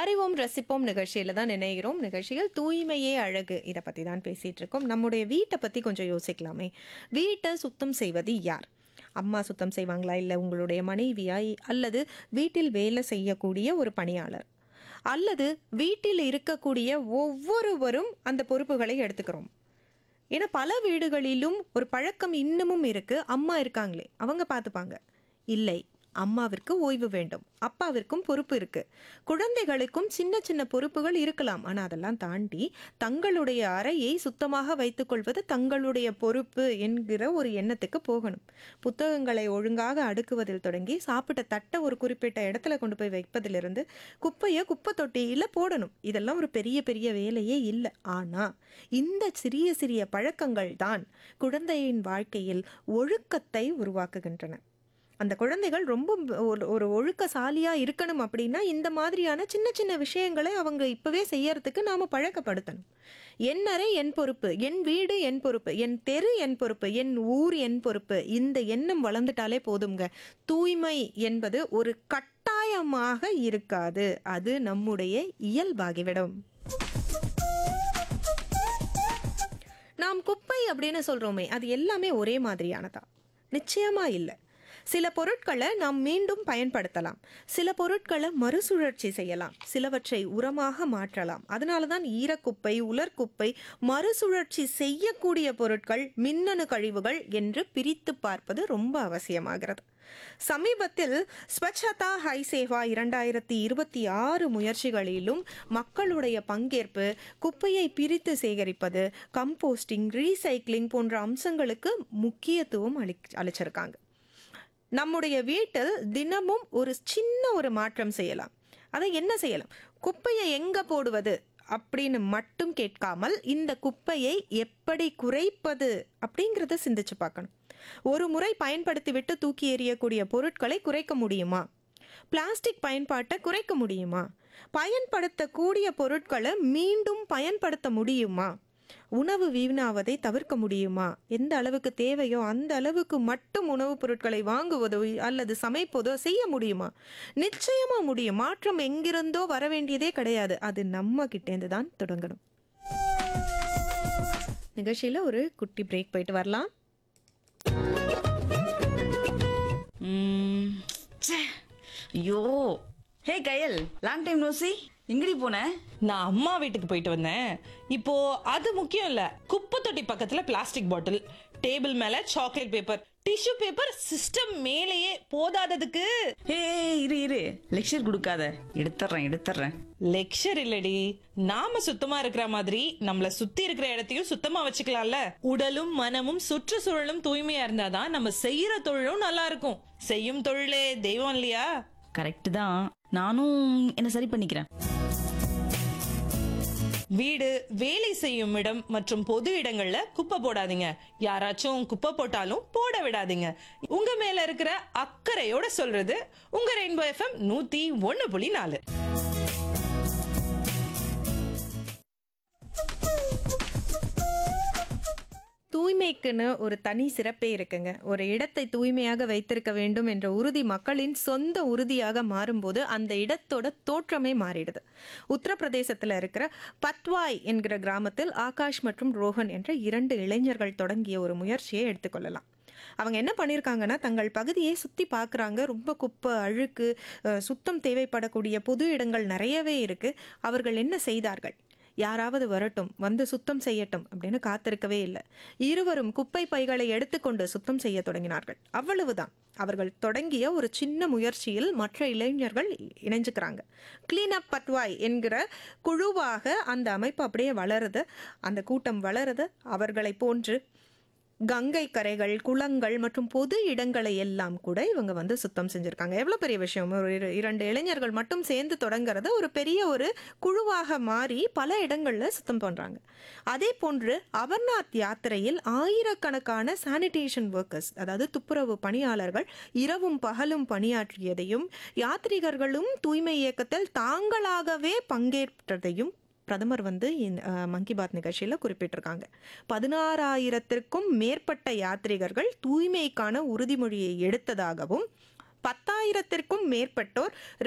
அறிவோம் ரசிப்போம் நிகழ்ச்சியில தான் நினைகிறோம் நிகழ்ச்சியில் தூய்மையே அழகு இதை பத்தி தான் பேசிட்டு இருக்கோம் நம்முடைய வீட்டை பத்தி கொஞ்சம் யோசிக்கலாமே வீட்டை சுத்தம் செய்வது யார் அம்மா சுத்தம் செய்வாங்களா இல்லை உங்களுடைய மனைவியா அல்லது வீட்டில் வேலை செய்யக்கூடிய ஒரு பணியாளர் அல்லது வீட்டில் இருக்கக்கூடிய ஒவ்வொருவரும் அந்த பொறுப்புகளை எடுத்துக்கிறோம் ஏன்னா பல வீடுகளிலும் ஒரு பழக்கம் இன்னமும் இருக்கு அம்மா இருக்காங்களே அவங்க பார்த்துப்பாங்க இல்லை அம்மாவிற்கு ஓய்வு வேண்டும் அப்பாவிற்கும் பொறுப்பு இருக்கு குழந்தைகளுக்கும் சின்ன சின்ன பொறுப்புகள் இருக்கலாம் ஆனால் அதெல்லாம் தாண்டி தங்களுடைய அறையை சுத்தமாக வைத்துக்கொள்வது தங்களுடைய பொறுப்பு என்கிற ஒரு எண்ணத்துக்கு போகணும் புத்தகங்களை ஒழுங்காக அடுக்குவதில் தொடங்கி சாப்பிட்ட தட்டை ஒரு குறிப்பிட்ட இடத்துல கொண்டு போய் வைப்பதிலிருந்து குப்பையை குப்பை தொட்டியில் போடணும் இதெல்லாம் ஒரு பெரிய பெரிய வேலையே இல்லை ஆனால் இந்த சிறிய சிறிய பழக்கங்கள் தான் குழந்தையின் வாழ்க்கையில் ஒழுக்கத்தை உருவாக்குகின்றன அந்த குழந்தைகள் ரொம்ப ஒரு- ஒரு ஒழுக்கசாலியா இருக்கணும் அப்படின்னா இந்த மாதிரியான சின்ன சின்ன விஷயங்களை அவங்க இப்பவே செய்யறதுக்கு நாம பழக்கப்படுத்தணும் என் அறை என் பொறுப்பு என் வீடு என் பொறுப்பு என் தெரு என் பொறுப்பு என் ஊர் என் பொறுப்பு இந்த எண்ணம் வளர்ந்துட்டாலே போதுங்க தூய்மை என்பது ஒரு கட்டாயமாக இருக்காது அது நம்முடைய இயல்பாகிவிடும் நாம் குப்பை அப்படின்னு சொல்றோமே அது எல்லாமே ஒரே மாதிரியானதா நிச்சயமா இல்லை சில பொருட்களை நாம் மீண்டும் பயன்படுத்தலாம் சில பொருட்களை மறுசுழற்சி செய்யலாம் சிலவற்றை உரமாக மாற்றலாம் அதனால தான் ஈரக்குப்பை உலர்குப்பை மறுசுழற்சி செய்யக்கூடிய பொருட்கள் மின்னணு கழிவுகள் என்று பிரித்து பார்ப்பது ரொம்ப அவசியமாகிறது சமீபத்தில் ஸ்வச்சதா ஹை சேவா இரண்டாயிரத்தி இருபத்தி ஆறு முயற்சிகளிலும் மக்களுடைய பங்கேற்பு குப்பையை பிரித்து சேகரிப்பது கம்போஸ்டிங் ரீசைக்ளிங் போன்ற அம்சங்களுக்கு முக்கியத்துவம் அளி அளிச்சிருக்காங்க நம்முடைய வீட்டில் தினமும் ஒரு சின்ன ஒரு மாற்றம் செய்யலாம் அதை என்ன செய்யலாம் குப்பையை எங்க போடுவது அப்படின்னு மட்டும் கேட்காமல் இந்த குப்பையை எப்படி குறைப்பது அப்படிங்கிறத சிந்திச்சு பார்க்கணும் ஒரு முறை பயன்படுத்திவிட்டு தூக்கி எறியக்கூடிய பொருட்களை குறைக்க முடியுமா பிளாஸ்டிக் பயன்பாட்டை குறைக்க முடியுமா பயன்படுத்தக்கூடிய பொருட்களை மீண்டும் பயன்படுத்த முடியுமா உணவு வீணாவதை தவிர்க்க முடியுமா எந்த அளவுக்கு தேவையோ அந்த அளவுக்கு மட்டும் உணவுப் பொருட்களை வாங்குவதோ அல்லது சமைப்பதோ செய்ய முடியுமா நிச்சயமா முடியும் மாற்றம் எங்கிருந்தோ வர வேண்டியதே கிடையாது அது நம்ம கிட்டேருந்து தான் தொடங்கணும் நிகழ்ச்சியில ஒரு குட்டி பிரேக் போயிட்டு வரலாம் ம், ச்சே. ஐயோ ஹே கயல் லாங் டைம் நோசி எங்கடி போன நான் அம்மா வீட்டுக்கு போயிட்டு வந்தேன் இப்போ அது முக்கியம் இல்ல குப்பை தொட்டி பக்கத்துல பிளாஸ்டிக் பாட்டில் டேபிள் மேல chocolate paper tissue paper system மேலேயே போதாததுக்கு ஹே இரு இரு லெக்சர் கொடுக்காத எடுத்துறேன் எடுத்துறேன் லெக்சர் இல்லடி நாம சுத்தமா இருக்கிற மாதிரி நம்மள சுத்தி இருக்கிற இடத்தையும் சுத்தமா வச்சுக்கலாம்ல உடலும் மனமும் சுற்றுச்சூழலும் தூய்மையா இருந்தாதான் நம்ம செய்யற தொழிலும் நல்லா இருக்கும் செய்யும் தொழிலே தெய்வம் இல்லையா கரெக்ட் தான் நானும் என்ன சரி பண்ணிக்கிறேன் வீடு வேலை செய்யும் இடம் மற்றும் பொது இடங்கள்ல குப்பை போடாதீங்க யாராச்சும் குப்பை போட்டாலும் போட விடாதீங்க உங்க மேல இருக்கிற அக்கறையோட சொல்றது உங்க ரெயின்போ எஃப்எம் நூத்தி ஒன்னு புள்ளி நாலு தூய்மைக்குன்னு ஒரு தனி சிறப்பே இருக்குங்க ஒரு இடத்தை தூய்மையாக வைத்திருக்க வேண்டும் என்ற உறுதி மக்களின் சொந்த உறுதியாக மாறும்போது அந்த இடத்தோட தோற்றமே மாறிடுது உத்தரப்பிரதேசத்தில் இருக்கிற பத்வாய் என்கிற கிராமத்தில் ஆகாஷ் மற்றும் ரோஹன் என்ற இரண்டு இளைஞர்கள் தொடங்கிய ஒரு முயற்சியை எடுத்துக்கொள்ளலாம் அவங்க என்ன பண்ணியிருக்காங்கன்னா தங்கள் பகுதியை சுற்றி பார்க்குறாங்க ரொம்ப குப்பை அழுக்கு அஹ், சுத்தம் தேவைப்படக்கூடிய பொது இடங்கள் நிறையவே இருக்கு அவர்கள் என்ன செய்தார்கள் யாராவது வரட்டும் வந்து சுத்தம் செய்யட்டும் அப்படின்னு காத்திருக்கவே இல்லை இருவரும் குப்பை பைகளை எடுத்துக்கொண்டு சுத்தம் செய்ய தொடங்கினார்கள் அவ்வளவுதான் அவர்கள் தொடங்கிய ஒரு சின்ன முயற்சியில் மற்ற இளைஞர்கள் இணைஞ்சுக்கிறாங்க கிளீன் அப் பட்வாய் என்கிற குழுவாக அந்த அமைப்பு அப்படியே வளருது அந்த கூட்டம் வளருது அவர்களை போன்று கங்கை கரைகள் குளங்கள் மற்றும் பொது இடங்களை எல்லாம் கூட இவங்க வந்து சுத்தம் செஞ்சுருக்காங்க எவ்வளோ பெரிய விஷயம் ஒரு இரு- இரண்டு இளைஞர்கள் மட்டும் சேர்ந்து தொடங்குறது ஒரு பெரிய ஒரு குழுவாக மாறி பல இடங்களில் சுத்தம் பண்ணுறாங்க அதே போன்று அமர்நாத் யாத்திரையில் ஆயிரக்கணக்கான சானிடேஷன் ஒர்க்கர்ஸ் அதாவது துப்புரவு பணியாளர்கள் இரவும் பகலும் பணியாற்றியதையும் யாத்ரீகர்களும் தூய்மை இயக்கத்தில் தாங்களாகவே பங்கேற்றதையும் பிரதமர் வந்து மங்கி பாத் நிகழ்ச்சியில் குறிப்பிட்டிருக்காங்க பதினாறாயிரத்திற்கும் மேற்பட்ட யாத்ரீகர்கள் தூய்மைக்கான உறுதிமொழியை எடுத்ததாகவும் பத்தாயிரத்திற்கும் மேற்பட்டோர்